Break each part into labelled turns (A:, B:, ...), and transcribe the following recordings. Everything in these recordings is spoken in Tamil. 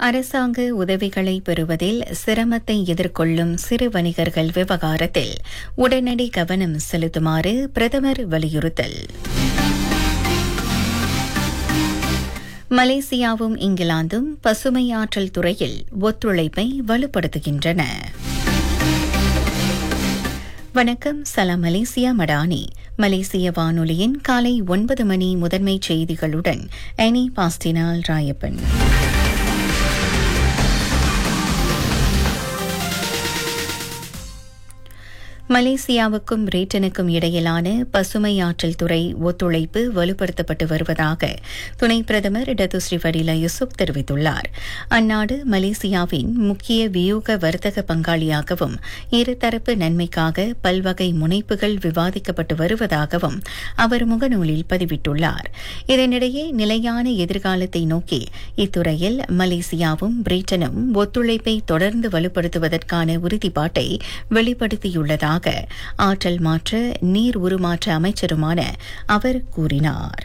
A: அரசாங்க உதவிகளை பெறுவதில் சிரமத்தை எதிர்கொள்ளும் சிறு வணிகர்கள் விவகாரத்தில் உடனடி கவனம் செலுத்துமாறு பிரதமர் வலியுறுத்தல் மலேசியாவும் இங்கிலாந்தும் பசுமை ஆற்றல் துறையில் ஒத்துழைப்பை வலுப்படுத்துகின்றன வணக்கம் சலாம் மலேசியா மடானி மலேசிய வானொலியின் காலை ஒன்பது மணி முதன்மை செய்திகளுடன் அனி பாஸ்டினால் ராயப்பன் மலேசியாவுக்கும் பிரிட்டனுக்கும் இடையிலான பசுமை ஆற்றல் துறை ஒத்துழைப்பு வலுப்படுத்தப்பட்டு வருவதாக துணை பிரதமர் டத்துஸ்ரீ ஃபடிலா யூசுப் தெரிவித்துள்ளார் அந்நாடு மலேசியாவின் முக்கிய வியூக வர்த்தக பங்காளியாகவும் இருதரப்பு நன்மைக்காக பல்வகை முனைப்புகள் விவாதிக்கப்பட்டு வருவதாகவும் அவர் முகநூலில் பதிவிட்டுள்ளார் இதனிடையே நிலையான எதிர்காலத்தை நோக்கி இத்துறையில் மலேசியாவும் பிரிட்டனும் ஒத்துழைப்பை தொடர்ந்து வலுப்படுத்துவதற்கான உறுதிப்பாட்டை வெளிப்படுத்தியுள்ளதாக ஆற்றல் மாற்ற நீர் உருமாற்ற அமைச்சருமான அவர் கூறினார்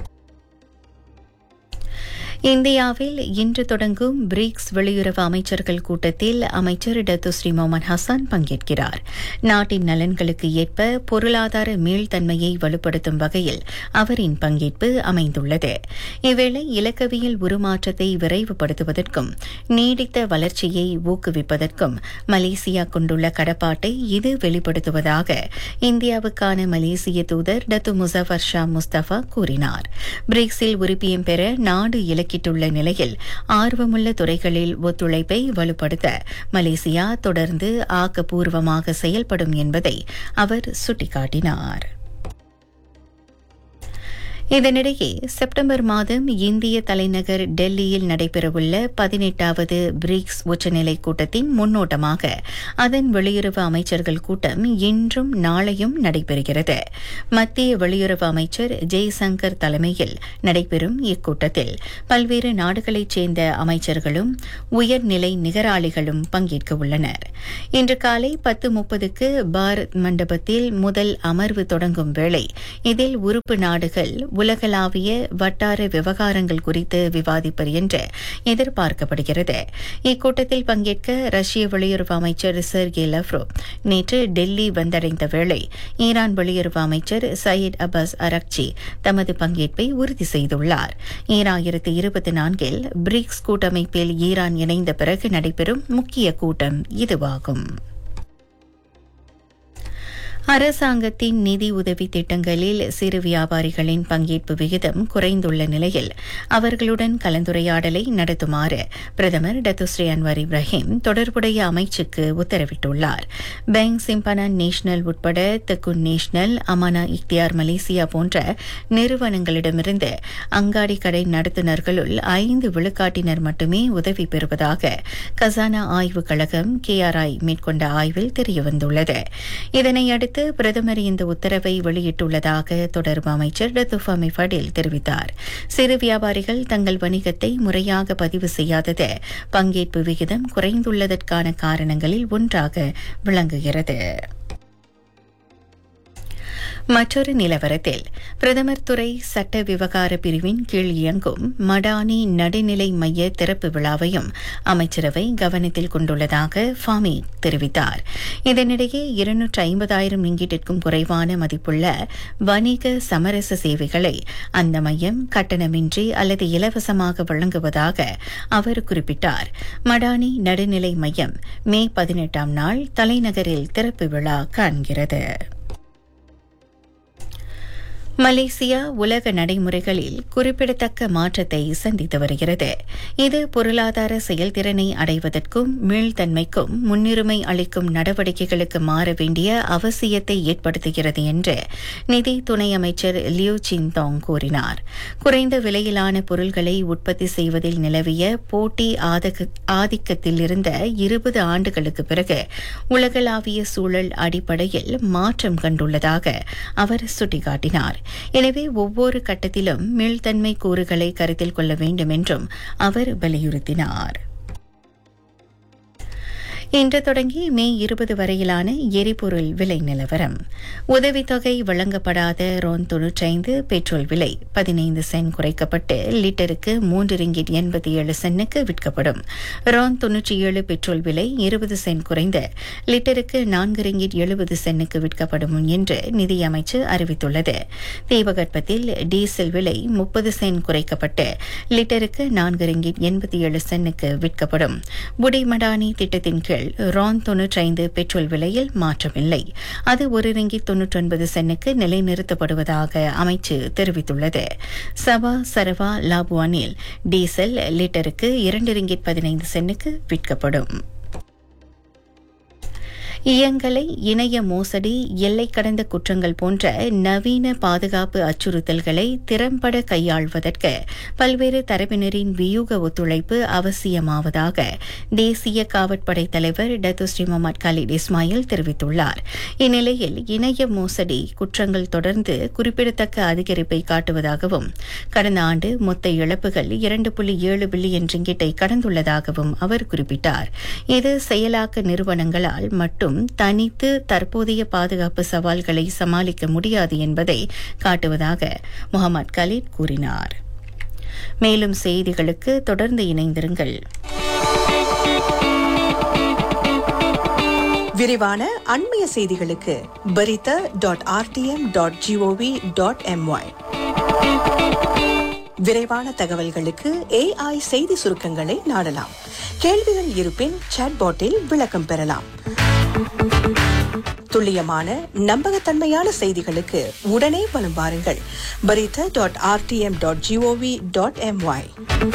A: இந்தியாவில் இன்று தொடங்கும் பிரிக்ஸ் வெளியுறவு அமைச்சர்கள் கூட்டத்தில் அமைச்சர் டத்துஸ்ரீ மொமன் ஹசான் பங்கேற்கிறார் நாட்டின் நலன்களுக்கு ஏற்ப பொருளாதார மீள்தன்மையை வலுப்படுத்தும் வகையில் அவரின் பங்கேற்பு அமைந்துள்ளது இவ்வேளை இலக்கவியல் உருமாற்றத்தை விரைவுபடுத்துவதற்கும் நீடித்த வளர்ச்சியை ஊக்குவிப்பதற்கும் மலேசியா கொண்டுள்ள கடப்பாட்டை இது வெளிப்படுத்துவதாக இந்தியாவுக்கான மலேசிய தூதர் டத்து முசஃபர் ஷா முஸ்தபா கூறினார் பிரிக்ஸில் உறுப்பியம் பெற நாடு இலக்கிய வெளியிட்டுள்ள நிலையில் ஆர்வமுள்ள துறைகளில் ஒத்துழைப்பை வலுப்படுத்த மலேசியா தொடர்ந்து ஆக்கப்பூர்வமாக செயல்படும் என்பதை அவர் சுட்டிக்காட்டினார் இதனிடையே செப்டம்பர் மாதம் இந்திய தலைநகர் டெல்லியில் நடைபெறவுள்ள பதினெட்டாவது பிரிக்ஸ் உச்சநிலை கூட்டத்தின் முன்னோட்டமாக அதன் வெளியுறவு அமைச்சர்கள் கூட்டம் இன்றும் நாளையும் நடைபெறுகிறது மத்திய வெளியுறவு அமைச்சர் ஜெய்சங்கர் தலைமையில் நடைபெறும் இக்கூட்டத்தில் பல்வேறு நாடுகளைச் சேர்ந்த அமைச்சர்களும் உயர்நிலை நிகராளிகளும் பங்கேற்க உள்ளனர் இன்று காலை பத்து முப்பதுக்கு பாரத் மண்டபத்தில் முதல் அமர்வு தொடங்கும் வேளை இதில் உறுப்பு நாடுகள் உலகளாவிய வட்டார விவகாரங்கள் குறித்து விவாதிப்பர் என்று எதிர்பார்க்கப்படுகிறது இக்கூட்டத்தில் பங்கேற்க ரஷ்ய வெளியுறவு அமைச்சர் செர்கே லவ்ரோ நேற்று டெல்லி வந்தடைந்த வேளை ஈரான் வெளியுறவு அமைச்சர் சயீத் அப்பாஸ் அரக்சி தமது பங்கேற்பை உறுதி செய்துள்ளார் ஈராயிரத்து இருபத்தி நான்கில் பிரிக்ஸ் கூட்டமைப்பில் ஈரான் இணைந்த பிறகு நடைபெறும் முக்கிய கூட்டம் இதுவாகும் அரசாங்கத்தின் நிதி உதவி திட்டங்களில் சிறு வியாபாரிகளின் பங்கேற்பு விகிதம் குறைந்துள்ள நிலையில் அவர்களுடன் கலந்துரையாடலை நடத்துமாறு பிரதமர் டத்துஸ்ரீ அன்வர் இப்ராஹிம் தொடர்புடைய அமைச்சுக்கு உத்தரவிட்டுள்ளார் பேங்க் சிம்பனா நேஷனல் உட்பட தெக்குன் நேஷனல் அமானா இக்தியார் மலேசியா போன்ற நிறுவனங்களிடமிருந்து அங்காடி கடை நடத்துனர்களுள் ஐந்து விழுக்காட்டினர் மட்டுமே உதவி பெறுவதாக கசானா ஆய்வுக் கழகம் கேஆர்ஐ மேற்கொண்ட ஆய்வில் தெரியவந்துள்ளது இதனையடுத்து அடுத்து பிரதமர் இந்த உத்தரவை வெளியிட்டுள்ளதாக தொடர்பு அமைச்சர் டத்துஃபாமி ஃபடில் தெரிவித்தார் சிறு வியாபாரிகள் தங்கள் வணிகத்தை முறையாக பதிவு செய்யாதது பங்கேற்பு விகிதம் குறைந்துள்ளதற்கான காரணங்களில் ஒன்றாக விளங்குகிறது மற்றொரு நிலவரத்தில் பிரதமர் துறை சட்ட விவகார பிரிவின் கீழ் இயங்கும் மடானி நடுநிலை மைய திறப்பு விழாவையும் அமைச்சரவை கவனத்தில் கொண்டுள்ளதாக ஃபாமி தெரிவித்தார் இதனிடையே இருநூற்று ஐம்பதாயிரம் ரிங்கிட்டிற்கும் குறைவான மதிப்புள்ள வணிக சமரச சேவைகளை அந்த மையம் கட்டணமின்றி அல்லது இலவசமாக வழங்குவதாக அவர் குறிப்பிட்டார் மடானி நடுநிலை மையம் மே பதினெட்டாம் நாள் தலைநகரில் திறப்பு விழா காண்கிறது மலேசியா உலக நடைமுறைகளில் குறிப்பிடத்தக்க மாற்றத்தை சந்தித்து வருகிறது இது பொருளாதார செயல்திறனை அடைவதற்கும் மீள்தன்மைக்கும் முன்னுரிமை அளிக்கும் நடவடிக்கைகளுக்கு மாற வேண்டிய அவசியத்தை ஏற்படுத்துகிறது என்று நிதி துணை அமைச்சர் லியூ சின்தாங் கூறினார் குறைந்த விலையிலான பொருள்களை உற்பத்தி செய்வதில் நிலவிய போட்டி ஆதிக்கத்தில் இருந்த இருபது ஆண்டுகளுக்கு பிறகு உலகளாவிய சூழல் அடிப்படையில் மாற்றம் கண்டுள்ளதாக அவர் சுட்டிக்காட்டினார் எனவே ஒவ்வொரு கட்டத்திலும் மீள்தன்மை கூறுகளை கருத்தில் கொள்ள வேண்டும் என்றும் அவர் வலியுறுத்தினார் இன்று தொடங்கி மே இருபது வரையிலான எரிபொருள் விலை நிலவரம் உதவித்தொகை வழங்கப்படாத ரோன் தொன்னூற்றைந்து பெட்ரோல் விலை பதினைந்து சென்ட் குறைக்கப்பட்டு லிட்டருக்கு மூன்று ரிங்கிட் எண்பத்தி ஏழு சென்னுக்கு விற்கப்படும் ரோன் தொன்னூற்றி ஏழு பெட்ரோல் விலை இருபது சென்ட் குறைந்து லிட்டருக்கு நான்கு ரிங்கிட் எழுபது சென்னுக்கு விற்கப்படும் என்று நிதியமைச்சு அறிவித்துள்ளது தீபகற்பத்தில் டீசல் விலை முப்பது சென்ட் குறைக்கப்பட்டு லிட்டருக்கு நான்கு ரிங்கிட் எண்பத்தி ஏழு சென்னுக்கு விற்கப்படும் புடிமடானி திட்டத்தின் கீழ் ரான் தொன்னூற்றைந்து பெட்ரோல் விலையில் மாற்றமில்லை அது ஒரு ரிங்கி தொன்னூற்றொன்பது சென்னுக்கு நிலைநிறுத்தப்படுவதாக அமைச்சு தெரிவித்துள்ளது சபா சரவா லாபுவானில் டீசல் லிட்டருக்கு இரண்டு ரிங்கிட் பதினைந்து சென்னுக்கு விற்கப்படும் இயங்கலை இணைய மோசடி எல்லை கடந்த குற்றங்கள் போன்ற நவீன பாதுகாப்பு அச்சுறுத்தல்களை திறம்பட கையாள்வதற்கு பல்வேறு தரப்பினரின் வியூக ஒத்துழைப்பு அவசியமாவதாக தேசிய காவற்படை தலைவர் டத்துஸ்ரீ முகமது கலீட் இஸ்மாயில் தெரிவித்துள்ளார் இந்நிலையில் இணைய மோசடி குற்றங்கள் தொடர்ந்து குறிப்பிடத்தக்க அதிகரிப்பை காட்டுவதாகவும் கடந்த ஆண்டு மொத்த இழப்புகள் இரண்டு புள்ளி ஏழு பில்லியன் ரிங்கிட்டை கடந்துள்ளதாகவும் அவர் குறிப்பிட்டார் இது செயலாக்க நிறுவனங்களால் மட்டும் மட்டும் தனித்து தற்போதைய பாதுகாப்பு சவால்களை சமாளிக்க முடியாது என்பதை காட்டுவதாக முகமது கலீத் கூறினார் மேலும் செய்திகளுக்கு தொடர்ந்து இணைந்திருங்கள்
B: விரிவான அண்மைய செய்திகளுக்கு Berita dot RTM dot gov dot my விரைவான தகவல்களுக்கு ஏஐ செய்தி சுருக்கங்களை நாடலாம் கேள்விகள் இருப்பின் சாட்பாட்டில் விளக்கம் பெறலாம் துல்லியமான நம்பகத்தன்மையான செய்திகளுக்கு உடனே வலம் வாருங்கள் Berita dot RTM dot gov dot my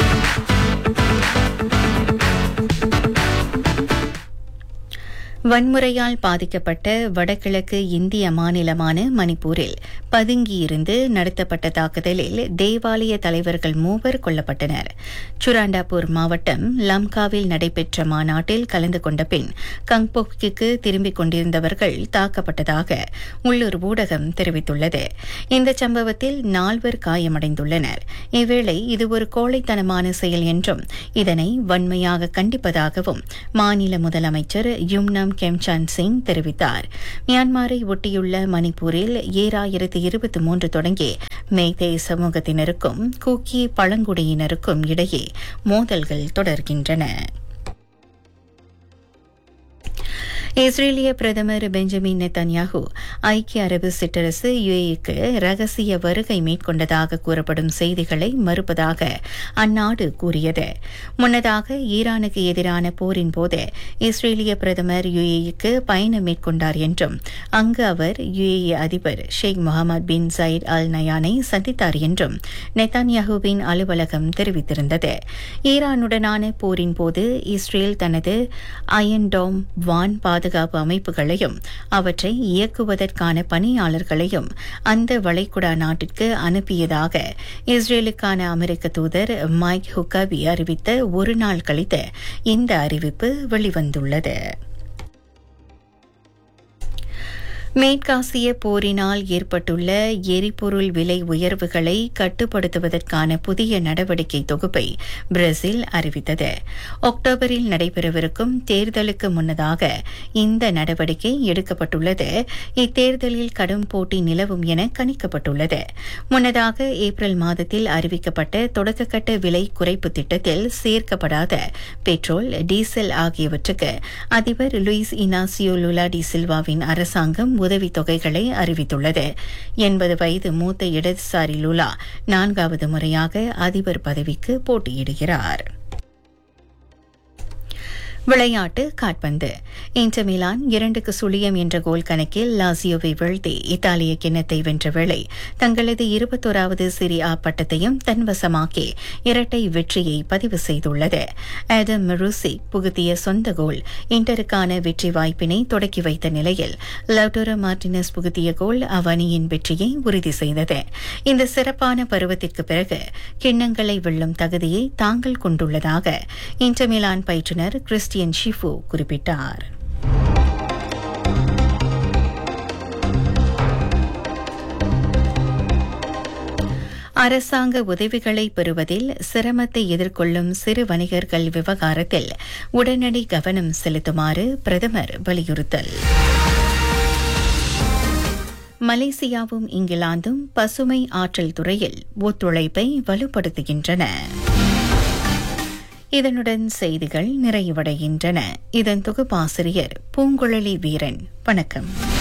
A: வன்முறையால் பாதிக்கப்பட்ட வடகிழக்கு இந்திய மாநிலமான மணிப்பூரில் பதுங்கியிருந்து நடத்தப்பட்ட தாக்குதலில் தேவாலய தலைவர்கள் மூவர் கொல்லப்பட்டனர் சுராண்டாப்பூர் மாவட்டம் லம்காவில் நடைபெற்ற மாநாட்டில் கலந்து கொண்ட பின் கங்போக்கிற்கு திரும்பிக் கொண்டிருந்தவர்கள் தாக்கப்பட்டதாக உள்ளூர் ஊடகம் தெரிவித்துள்ளது இந்த சம்பவத்தில் நால்வர் காயமடைந்துள்ளனர் இவ்வேளை இது ஒரு கோழைத்தனமான செயல் என்றும் இதனை வன்மையாக கண்டிப்பதாகவும் மாநில முதலமைச்சர் யும்னம் கெம்சான் சிங் தெரிவித்தார் மியான்மரை ஒட்டியுள்ள மணிப்பூரில் ஏழாயிரத்தி இருபத்தி மூன்று தொடங்கி மேய்தே சமூகத்தினருக்கும் கூக்கி பழங்குடியினருக்கும் இடையே மோதல்கள் தொடர்கின்றன இஸ்ரேலிய பிரதமர் பெஞ்சமின் நெத்தன்யாகு ஐக்கிய அரபு சிற்றரசு யுஏக்கு ரகசிய வருகை மேற்கொண்டதாக கூறப்படும் செய்திகளை மறுப்பதாக அந்நாடு கூறியது முன்னதாக ஈரானுக்கு எதிரான போரின் போது இஸ்ரேலிய பிரதமர் யுஏக்கு பயணம் மேற்கொண்டார் என்றும் அங்கு அவர் யுஏஇ அதிபர் ஷேக் முகமது பின் சயிட் அல் நயானை சந்தித்தார் என்றும் நெத்தான்யாகுவின் அலுவலகம் தெரிவித்திருந்தது ஈரானுடனான போரின் போது இஸ்ரேல் தனது அயன்டோம் வான் பாதுகாப்பு அமைப்புகளையும் அவற்றை இயக்குவதற்கான பணியாளர்களையும் அந்த வளைகுடா நாட்டிற்கு அனுப்பியதாக இஸ்ரேலுக்கான அமெரிக்க தூதர் மைக் ஹுக்காபி அறிவித்த ஒரு நாள் கழித்து இந்த அறிவிப்பு வெளிவந்துள்ளது மேற்காசிய போரினால் ஏற்பட்டுள்ள எரிபொருள் விலை உயர்வுகளை கட்டுப்படுத்துவதற்கான புதிய நடவடிக்கை தொகுப்பை பிரேசில் அறிவித்தது அக்டோபரில் நடைபெறவிருக்கும் தேர்தலுக்கு முன்னதாக இந்த நடவடிக்கை எடுக்கப்பட்டுள்ளது இத்தேர்தலில் கடும் போட்டி நிலவும் என கணிக்கப்பட்டுள்ளது முன்னதாக ஏப்ரல் மாதத்தில் அறிவிக்கப்பட்ட தொடக்கக்கட்ட விலை குறைப்பு திட்டத்தில் சேர்க்கப்படாத பெட்ரோல் டீசல் ஆகியவற்றுக்கு அதிபர் லூயிஸ் இனாசியோ லுலா டி சில்வாவின் அரசாங்கம் உதவித் தொகைகளை அறிவித்துள்ளது எண்பது வயது மூத்த இடதுசாரி லுலா நான்காவது முறையாக அதிபர் பதவிக்கு போட்டியிடுகிறார் விளையாட்டு காட்பந்து இன்டர் மிலான் இரண்டுக்கு சுழியம் என்ற கோல் கணக்கில் லாசியோவை வீழ்த்தி இத்தாலிய கிண்ணத்தை வென்ற வேளை தங்களது இருபத்தோராவது சிரி ஆ பட்டத்தையும் தன்வசமாக்கி இரட்டை வெற்றியை பதிவு செய்துள்ளது ஆடம் மெருசி புகுத்திய சொந்த கோல் இன்டருக்கான வெற்றி வாய்ப்பினை தொடக்கி வைத்த நிலையில் லவ்டோரோ மார்டினஸ் புகுத்திய கோல் அவ்வணியின் வெற்றியை உறுதி செய்தது இந்த சிறப்பான பருவத்திற்கு பிறகு கிண்ணங்களை வெல்லும் தகுதியை தாங்கள் கொண்டுள்ளதாக இன்டர் மிலான் பயிற்றுநர் கிறிஸ்டியன் ஷிஃபு குறிப்பிட்டார் அரசாங்க உதவிகளை பெறுவதில் சிரமத்தை எதிர்கொள்ளும் சிறு வணிகர்கள் விவகாரத்தில் உடனடி கவனம் செலுத்துமாறு பிரதமர் வலியுறுத்தல் மலேசியாவும் இங்கிலாந்தும் பசுமை ஆற்றல் துறையில் ஒத்துழைப்பை வலுப்படுத்துகின்றன இதனுடன் செய்திகள் நிறைவடைகின்றன இதன் தொகுப்பாசிரியர் பூங்குழலி வீரன் வணக்கம்